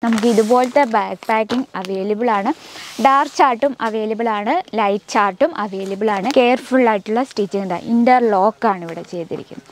നമുക്ക് ഇതുപോലത്തെ back packing available ആണ് ഡാർക്ക് ചാർട്ടും അവൈലബിൾ ആണ് ലൈറ്റ് ചാർട്ടും അവൈലബിൾ ആണ് കെയർഫുൾ ആയിട്ടുള്ള സ്റ്റിച്ചിങ് ഇന്റർലോക്ക് ആണ് ഇവിടെ ചെയ്തിരിക്കുന്നത്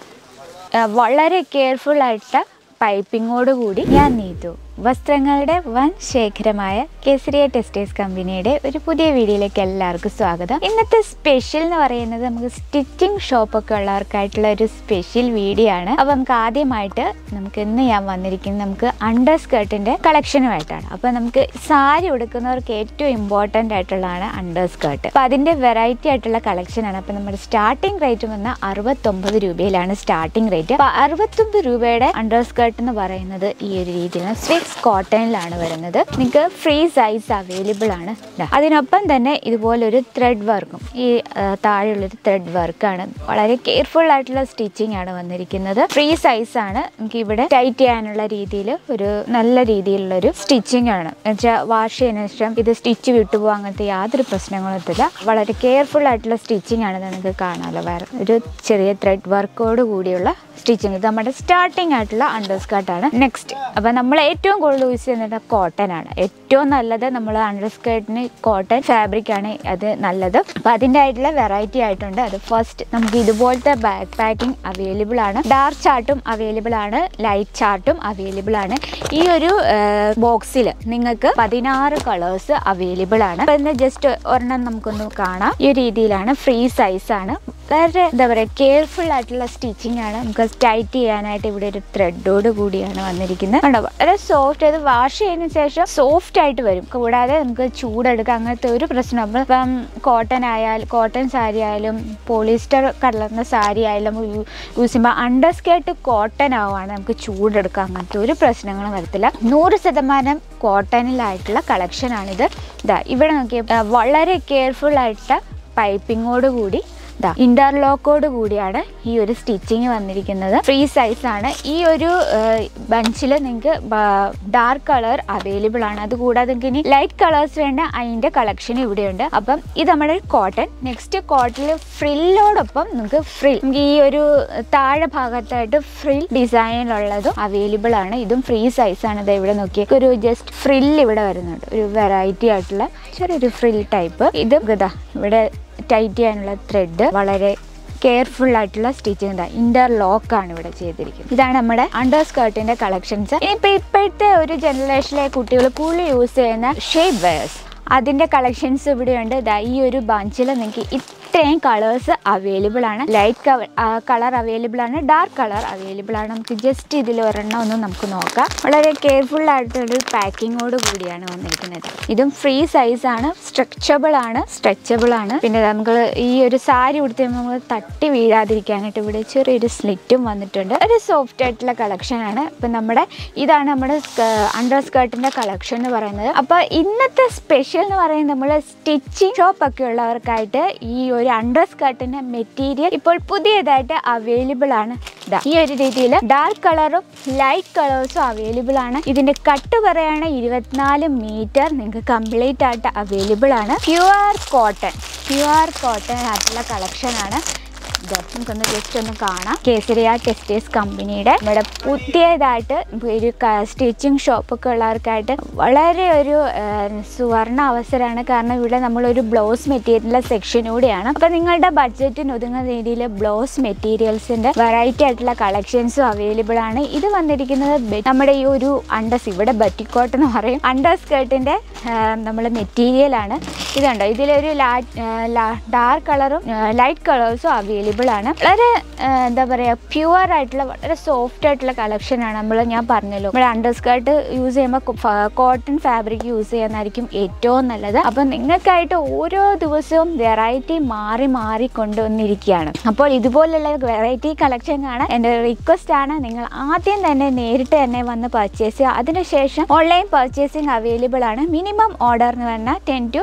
ആ, വളരെ കെയർഫുൾ ആയിട്ട് പൈപ്പിങ്ങോട് കൂടി ഞാൻ നീതു വസ്ത്രങ്ങളുടെ വൻ ശേഖരമായ കേസരിയ ടെക്സ്റ്റൈൽസ് കമ്പനിയുടെ ഒരു പുതിയ വീഡിയോയിലേക്ക് എല്ലാവർക്കും സ്വാഗതം ഇന്നത്തെ സ്പെഷ്യൽ എന്ന് പറയുന്നത് നമുക്ക് സ്റ്റിച്ചിങ് ഷോപ്പൊക്കെ ഉള്ളവർക്കായിട്ടുള്ള ഒരു സ്പെഷ്യൽ വീഡിയോ ആണ് അപ്പോൾ നമുക്ക് ആദ്യമായിട്ട് നമുക്ക് ഇന്ന് ഞാൻ വന്നിരിക്കുന്നത് നമുക്ക് അണ്ടർ സ്കേർട്ടിൻ്റെ കളക്ഷനുമായിട്ടാണ് അപ്പോൾ നമുക്ക് സാരി ഉടുക്കുന്നവർക്ക് ഏറ്റവും ഇമ്പോർട്ടൻ്റ് ആയിട്ടുള്ളതാണ് അണ്ടർ സ്കേർട്ട് അപ്പോൾ അതിൻ്റെ വെറൈറ്റി ആയിട്ടുള്ള കളക്ഷനാണ് അപ്പോൾ നമ്മുടെ സ്റ്റാർട്ടിംഗ് റേറ്റ് വന്ന അറുപത്തൊമ്പത് രൂപയിലാണ് സ്റ്റാർട്ടിംഗ് റേറ്റ് അപ്പോൾ അറുപത്തൊമ്പത് രൂപയുടെ അണ്ടർ സ്കേർട്ട് എന്ന് പറയുന്നത് ഈ ഒരു രീതിയിലാണ് സ്വിക്സ് കോട്ടണിലാണ് വരുന്നത് നിങ്ങൾക്ക് ഫ്രീ സൈസ് അവൈലബിൾ ആണ് ദാ. അതിനൊപ്പം തന്നെ ഇതുപോലൊരു ത്രെഡ് വർക്കും ഈ ആ, താഴെയുള്ളൊരു ത്രെഡ് വർക്കാണ് വളരെ കെയർഫുൾ ആയിട്ടുള്ള സ്റ്റിച്ചിങ് ആണ് വന്നിരിക്കുന്നത് ഫ്രീ സൈസ് ആണ് നമുക്ക് ഇവിടെ ടൈറ്റ് ചെയ്യാനുള്ള രീതിയിൽ ഒരു നല്ല രീതിയിലുള്ളൊരു സ്റ്റിച്ചിങ് ആണ് എന്നുവെച്ചാൽ വാഷ് ചെയ്തതിനു ശേഷം ഇത് സ്റ്റിച്ച് വിട്ടുപോകും അങ്ങനത്തെ യാതൊരു പ്രശ്നങ്ങളും എത്തില്ല വളരെ കെയർഫുൾ ആയിട്ടുള്ള സ്റ്റിച്ചിങ് ആണ് ഇത് നിങ്ങൾക്ക് കാണാമല്ലോ വേറെ ഒരു ചെറിയ ത്രെഡ് വർക്കോട് കൂടിയുള്ള സ്റ്റിച്ചിങ് ഇത് നമ്മുടെ സ്റ്റാർട്ടിംഗ് ആയിട്ടുള്ള അണ്ടർ സ്കേർട്ടാണ് നെക്സ്റ്റ് അപ്പോൾ നമ്മൾ ഏറ്റവും കൂടുതൽ യൂസ് ചെയ്യുന്നത് കോട്ടൺ ആണ് ഏറ്റവും നല്ലത് നമ്മൾ അണ്ടർ സ്കേർട്ടിന് കോട്ടൺ ഫാബ്രിക് ആണ് അത് നല്ലത് അപ്പോൾ അതിൻ്റെ ആയിട്ടുള്ള വെറൈറ്റി ആയിട്ടുണ്ട് അത് ഫസ്റ്റ് നമുക്ക് ഇതുപോലത്തെ ബാക്ക് പാക്കിംഗ് അവൈലബിൾ ആണ് ഡാർക്ക് ചാർട്ടും അവൈലബിൾ ആണ് ലൈറ്റ് ചാർട്ടും അവൈലബിൾ ആണ് ഈ ഒരു ബോക്സിൽ നിങ്ങൾക്ക് പതിനാറ് കളേഴ്സ് അവൈലബിൾ ആണ് അപ്പോൾ ഇതിന് ജസ്റ്റ് ഒരെണ്ണം നമുക്കൊന്ന് കാണാം ഈ രീതിയിലാണ് ഫ്രീ സൈസ് ആണ് വളരെ എന്താ പറയുക കെയർഫുൾ ആയിട്ടുള്ള സ്റ്റിച്ചിങ് ആണ് നമുക്ക് ടൈറ്റ് ചെയ്യാനായിട്ട് ഇവിടെ ഒരു ത്രെഡോട് കൂടിയാണ് വന്നിരിക്കുന്നത് കണ്ടോ വളരെ സോഫ്റ്റ് അത് വാഷ് ചെയ്തതിന് ശേഷം സോഫ്റ്റ് ആയിട്ട് വരും കൂടാതെ നമുക്ക് ചൂടെടുക്കാം അങ്ങനത്തെ ഒരു പ്രശ്നം നമ്മൾ ഇപ്പം കോട്ടൺ ആയാലും കോട്ടൺ സാരി ആയാലും പോളിസ്റ്റർ കലർന്ന സാരി ആയാലും യൂസ് ചെയ്യുമ്പോൾ അണ്ടർ സ്കേർട്ട് കോട്ടൺ ആവുകയാണ് നമുക്ക് ചൂടെടുക്കാം അങ്ങനത്തെ ഒരു പ്രശ്നങ്ങളും വരത്തില്ല നൂറ് ശതമാനം കോട്ടണിലായിട്ടുള്ള കളക്ഷനാണിത് ഇതാ ഇവിടെ നോക്കിയ വളരെ കെയർഫുൾ ആയിട്ട് പൈപ്പിങ്ങോട് കൂടി ദാ ഇന്റർലോക്കോട് കൂടിയാണ് ഈ ഒരു സ്റ്റിച്ചിങ് വന്നിരിക്കുന്നത് ഫ്രീ സൈസ് ആണ് ഈ ഒരു ബഞ്ചിൽ നിങ്ങൾക്ക് ഡാർക്ക് കളർ അവൈലബിൾ ആണ് അതുകൂടാതെ നിങ്ങൾക്ക് ഇനി ലൈറ്റ് കളേഴ്സ് വേണ്ട അതിൻ്റെ കളക്ഷൻ ഇവിടെയുണ്ട് അപ്പം ഇത് നമ്മുടെ കോട്ടൺ നെക്സ്റ്റ് കോട്ടണിൽ ഫ്രില്ലോടൊപ്പം നിങ്ങൾക്ക് ഫ്രിൽ നമുക്ക് ഈ ഒരു താഴെ ഭാഗത്തായിട്ട് ഫ്രിൽ ഡിസൈനിലുള്ളതും അവൈലബിൾ ആണ് ഇതും ഫ്രീ സൈസ് ആണ് ഇത് ഇവിടെ നോക്കിയ ഒരു ജസ്റ്റ് ഫ്രിൽ ഇവിടെ വരുന്നുണ്ട് ഒരു വെറൈറ്റി ആയിട്ടുള്ള ചെറിയൊരു ഫ്രിൽ ടൈപ്പ് ഇത് ഇതാ ഇവിടെ ടൈറ്റ് ചെയ്യാനുള്ള ത്രെഡ് വളരെ കെയർഫുൾ ആയിട്ടുള്ള സ്റ്റിച്ചിങ് ഇതാ ഇന്റർലോക്ക് ആണ് ഇവിടെ ചെയ്തിരിക്കുന്നത് ഇതാണ് നമ്മുടെ അണ്ടർ സ്കേർട്ടിന്റെ കളക്ഷൻസ് ഇനിയിപ്പോൾ ഇപ്പോഴത്തെ ഒരു ജനറേഷനിലെ കുട്ടികൾ കൂടുതൽ യൂസ് ചെയ്യുന്ന ഷേപ്പ് വെയർസ് അതിൻ്റെ കളക്ഷൻസ് ഇവിടെയുണ്ട് ഇതാ ഈ ഒരു ബഞ്ചിൽ നിങ്ങൾക്ക് ഇത്രയും കളേഴ്സ് അവൈലബിൾ ആണ് ലൈറ്റ് കളർ അവൈലബിൾ ആണ് ഡാർക്ക് കളർ അവൈലബിൾ ആണ് നമുക്ക് ജസ്റ്റ് ഇതിൽ ഒരെണ്ണം ഒന്ന് നമുക്ക് നോക്കാം വളരെ കെയർഫുൾ ആയിട്ടുള്ളൊരു പാക്കിങ്ങോട് കൂടിയാണ് വന്നിരിക്കുന്നത് ഇതും ഫ്രീ സൈസ് ആണ് സ്ട്രെച്ചബിൾ ആണ് സ്ട്രെച്ചബിൾ ആണ് പിന്നെ നമുക്ക് ഈ ഒരു സാരി ഉടുത്ത് നമ്മൾ തട്ടി വീഴാതിരിക്കാനായിട്ട് ഇവിടെ ചെറിയൊരു സ്ലിറ്റും വന്നിട്ടുണ്ട് ഒരു സോഫ്റ്റ് ആയിട്ടുള്ള കളക്ഷൻ ആണ് ഇപ്പം നമ്മുടെ ഇതാണ് നമ്മുടെ അണ്ടർ സ്കേർട്ടിൻ്റെ കളക്ഷൻ എന്ന് പറയുന്നത് അപ്പോൾ ഇന്നത്തെ സ്പെഷ്യൽ എന്ന് പറയുന്നത് നമ്മൾ സ്റ്റിച്ചിങ് ഷോപ്പ് ഒക്കെ ഉള്ളവർക്കായിട്ട് ഈ ഒരു അണ്ടർ സ്കേർട്ടിൻ്റെ മെറ്റീരിയൽ ഇപ്പോൾ പുതിയതായിട്ട് അവൈലബിൾ ആണ് ദാ ഈ ഒരു രീതിയിൽ ഡാർക്ക് കളറും ലൈറ്റ് കളേഴ്സും അവൈലബിൾ ആണ് ഇതിന്റെ കട്ട് പറയുകയാണെങ്കിൽ ഇരുപത്തിനാല് മീറ്റർ നിങ്ങൾക്ക് കംപ്ലീറ്റ് ആയിട്ട് അവൈലബിൾ ആണ് പ്യുവർ കോട്ടൺ പ്യുവർ കോട്ടൺ ആയിട്ടുള്ള കളക്ഷൻ ആണ് ഇത് നമുക്കൊന്ന് ജസ്റ്റ് ഒന്ന് കാണാം കേസരിയ ടെക്സ്റ്റൈൽസ് കമ്പനിയുടെ നമ്മുടെ പുതിയതായിട്ട് ഒരു സ്റ്റിച്ചിങ് ഷോപ്പൊക്കെ ഉള്ളവർക്കായിട്ട് വളരെ ഒരു ആ, സുവർണ അവസരമാണ് കാരണം ഇവിടെ നമ്മളൊരു ബ്ലൗസ് മെറ്റീരിയലിൻ്റെ സെക്ഷൻ കൂടിയാണ് അപ്പോൾ നിങ്ങളുടെ ബഡ്ജറ്റിന് ഒതുങ്ങുന്ന രീതിയിൽ ബ്ലൗസ് മെറ്റീരിയൽസിൻ്റെ വെറൈറ്റി ആയിട്ടുള്ള കളക്ഷൻസും അവൈലബിൾ ആണ് ഇത് വന്നിരിക്കുന്നത് ബെ- നമ്മുടെ ഈ ഒരു അണ്ടസ് ഇവിടെ ബറ്റിക്കോട്ട് എന്ന് പറയും അണ്ടർ സ്കേർട്ടിൻ്റെ നമ്മൾ മെറ്റീരിയലാണ് ഇതുണ്ടോ ഇതിലൊരു ഡാർക്ക് കളറും ലൈറ്റ് കളേഴ്സും അവൈലബിൾ ആണ് വളരെ ആ, എന്താ പറയുക പ്യുവർ ആയിട്ടുള്ള വളരെ സോഫ്റ്റ് ആയിട്ടുള്ള കളക്ഷനാണ് നമ്മൾ ഞാൻ പറഞ്ഞല്ലോ നമ്മുടെ അണ്ടർ സ്കേർട്ട് യൂസ് ചെയ്യുമ്പോൾ കോട്ടൺ ഫാബ്രിക് യൂസ് ചെയ്യുന്നതായിരിക്കും ഏറ്റവും നല്ലത് അപ്പം നിങ്ങൾക്കായിട്ട് ഓരോ ദിവസവും വെറൈറ്റി മാറി മാറി കൊണ്ടുവന്നിരിക്കുകയാണ് അപ്പോൾ ഇതുപോലുള്ള വെറൈറ്റി കളക്ഷൻ കാണാൻ എൻ്റെ റിക്വസ്റ്റ് ആണ് നിങ്ങൾ ആദ്യം തന്നെ നേരിട്ട് തന്നെ വന്ന് പർച്ചേസ് ചെയ്യുക അതിനുശേഷം ഓൺലൈൻ പർച്ചേസിങ് അവൈലബിൾ ആണ് മിനിമം ഓർഡർ എന്ന് പറഞ്ഞാൽ ടെൻ ടു ട്വൻറ്റി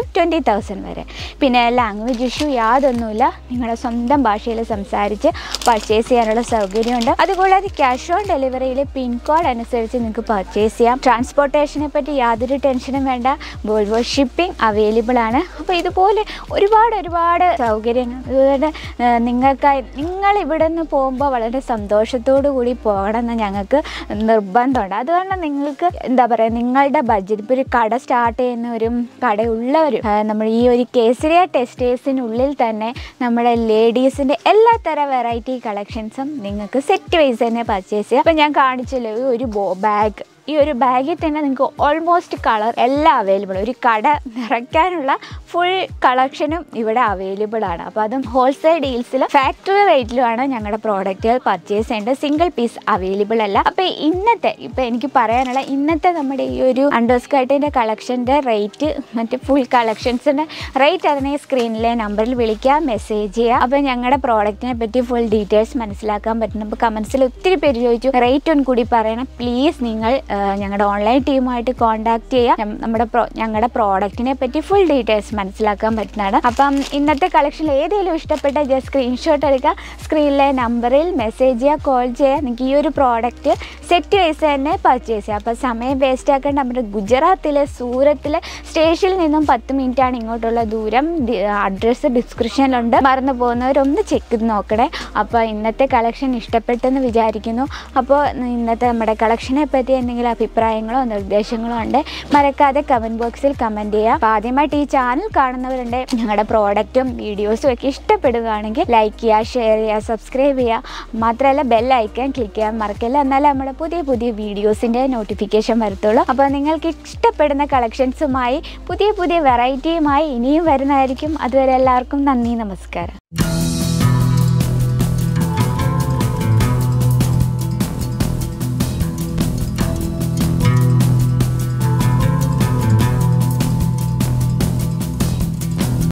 തൗസൻഡ് വരെ പിന്നെ ലാംഗ്വേജ് ഇഷ്യൂ യാതൊന്നുമില്ല നിങ്ങളുടെ സ്വന്തം ഭാഷയിൽ സംസാരിച്ച് പർച്ചേസ് ചെയ്യാനുള്ള സൗകര്യമുണ്ട് അതുകൂടാതെ ക്യാഷ് ഓൺ ഡെലിവറിയിൽ പിൻകോഡ് അനുസരിച്ച് നിങ്ങൾക്ക് പർച്ചേസ് ചെയ്യാം ട്രാൻസ്പോർട്ടേഷനെ പറ്റി യാതൊരു ടെൻഷനും വേണ്ട വോൾവോ ഷിപ്പിംഗ് അവൈലബിൾ ആണ് അപ്പോൾ ഇതുപോലെ ഒരുപാട് ഒരുപാട് സൗകര്യങ്ങൾ അതുപോലെ ഏഹ്, നിങ്ങൾക്കായി നിങ്ങൾ ഇവിടെ നിന്ന് പോകുമ്പോൾ വളരെ സന്തോഷത്തോടു കൂടി പോകണമെന്ന് ഞങ്ങൾക്ക് നിർബന്ധമുണ്ട് അതുകൊണ്ട് നിങ്ങൾക്ക് എന്താ പറയുക നിങ്ങളുടെ ബഡ്ജറ്റ് ഇപ്പോൾ ഒരു കട സ്റ്റാർട്ട് ചെയ്യുന്ന ഒരു കടയുള്ളവർ നമ്മൾ ഈ ഒരു കേസരിയ ടെക്സ്റ്റൈൽസിനുള്ളിൽ തന്നെ നമ്മുടെ ലേഡീസിൻ്റെ എല്ലാ തരം വെറൈറ്റി കളക്ഷൻസും നിങ്ങൾക്ക് സെറ്റ് വൈസ് തന്നെ പർച്ചേസ് ചെയ്യാം അപ്പോൾ ഞാൻ കാണിച്ചല്ലോ ഈ ഒരു ബോ ബാഗ് ഈ ഒരു ബാഗിൽ തന്നെ നിങ്ങൾക്ക് ഓൾമോസ്റ്റ് കളർ എല്ലാം അവൈലബിൾ ഒരു കട നിറയ്ക്കാനുള്ള ഫുൾ കളക്ഷനും ഇവിടെ അവൈലബിൾ ആണ് അപ്പോൾ അതും ഹോൾസെയിൽ ഡീൽസിലും ഫാക്ടറി റേറ്റിലുമാണ് ഞങ്ങളുടെ പ്രോഡക്റ്റുകൾ പർച്ചേസ് ചെയ്യേണ്ടത് സിംഗിൾ പീസ് അവൈലബിൾ അല്ല അപ്പോൾ ഇന്നത്തെ ഇപ്പോൾ എനിക്ക് പറയാനുള്ള ഇന്നത്തെ നമ്മുടെ ഈ ഒരു അണ്ടർസ്കേർട്ടിൻ്റെ കളക്ഷൻ്റെ റേറ്റ് മറ്റ് ഫുൾ കളക്ഷൻസിൻ്റെ റേറ്റ് അതിനെ സ്ക്രീനിലെ നമ്പറിൽ വിളിക്കുക മെസ്സേജ് ചെയ്യുക അപ്പോൾ ഞങ്ങളുടെ പ്രോഡക്റ്റിനെ പറ്റി ഫുൾ ഡീറ്റെയിൽസ് മനസ്സിലാക്കാൻ പറ്റും അപ്പോൾ കമൻസിൽ ഒത്തിരി പേര് ചോദിച്ചു റേറ്റ് ഒന്ന് കൂടി പറയണം പ്ലീസ് നിങ്ങൾ ആ, ഞങ്ങളുടെ ഓൺലൈൻ ടീമുമായിട്ട് കോൺടാക്ട് ചെയ്യുക ഞം- നമ്മുടെ പ്രോ ഞങ്ങളുടെ പ്രോഡക്റ്റിനെ പറ്റി ഫുൾ ഡീറ്റെയിൽസ് മനസ്സിലാക്കാൻ പറ്റുന്നതാണ് അപ്പം ഇന്നത്തെ കളക്ഷനിൽ ഏതെങ്കിലും ഇഷ്ടപ്പെട്ട ജസ്റ്റ് സ്ക്രീൻഷോട്ട് എടുക്കുക സ്ക്രീനിലെ നമ്പറിൽ മെസ്സേജ് ചെയ്യുക കോൾ ചെയ്യുക നിങ്ങൾക്ക് ഈ ഒരു പ്രോഡക്റ്റ് സെറ്റ് വൈസ് തന്നെ പർച്ചേസ് ചെയ്യുക അപ്പോൾ സമയം വേസ്റ്റ് ആക്കേണ്ട നമ്മുടെ ഗുജറാത്തിലെ സൂറത്തിലെ സ്റ്റേഷനിൽ നിന്നും പത്ത് മിനിറ്റാണ് ഇങ്ങോട്ടുള്ള ദൂരം അഡ്രസ്സ് ഡിസ്ക്രിപ്ഷനിലുണ്ട് മറന്നു പോകുന്നവരൊന്ന് ചെക്ക് ചെയ്ത് നോക്കണേ അപ്പോൾ ഇന്നത്തെ കളക്ഷൻ ഇഷ്ടപ്പെട്ടെന്ന് വിചാരിക്കുന്നു അപ്പോൾ ഇന്നത്തെ നമ്മുടെ കളക്ഷനെ പറ്റി എന്തെങ്കിലും അഭിപ്രായങ്ങളോ നിർദ്ദേശങ്ങളോ ഉണ്ട് മറക്കാതെ കമൻറ്റ് ബോക്സിൽ കമൻറ്റ് ചെയ്യുക അപ്പോൾ ആദ്യമായിട്ട് ഈ ചാനൽ കാണുന്നവരുണ്ട് ഞങ്ങളുടെ പ്രോഡക്റ്റും വീഡിയോസും ഒക്കെ ഇഷ്ടപ്പെടുകയാണെങ്കിൽ ലൈക്ക് ചെയ്യുക ഷെയർ ചെയ്യുക സബ്സ്ക്രൈബ് ചെയ്യുക മാത്രമല്ല ബെൽ ഐക്കൺ ക്ലിക്ക് ചെയ്യാൻ മറക്കില്ല എന്നാലേ നമ്മുടെ പുതിയ പുതിയ വീഡിയോസിൻ്റെ നോട്ടിഫിക്കേഷൻ വരത്തുള്ളൂ അപ്പോൾ നിങ്ങൾക്ക് ഇഷ്ടപ്പെടുന്ന കളക്ഷൻസുമായി പുതിയ പുതിയ വെറൈറ്റിയുമായി ഇനിയും വരുന്നതായിരിക്കും അതുവരെ എല്ലാവർക്കും നന്ദി നമസ്കാരം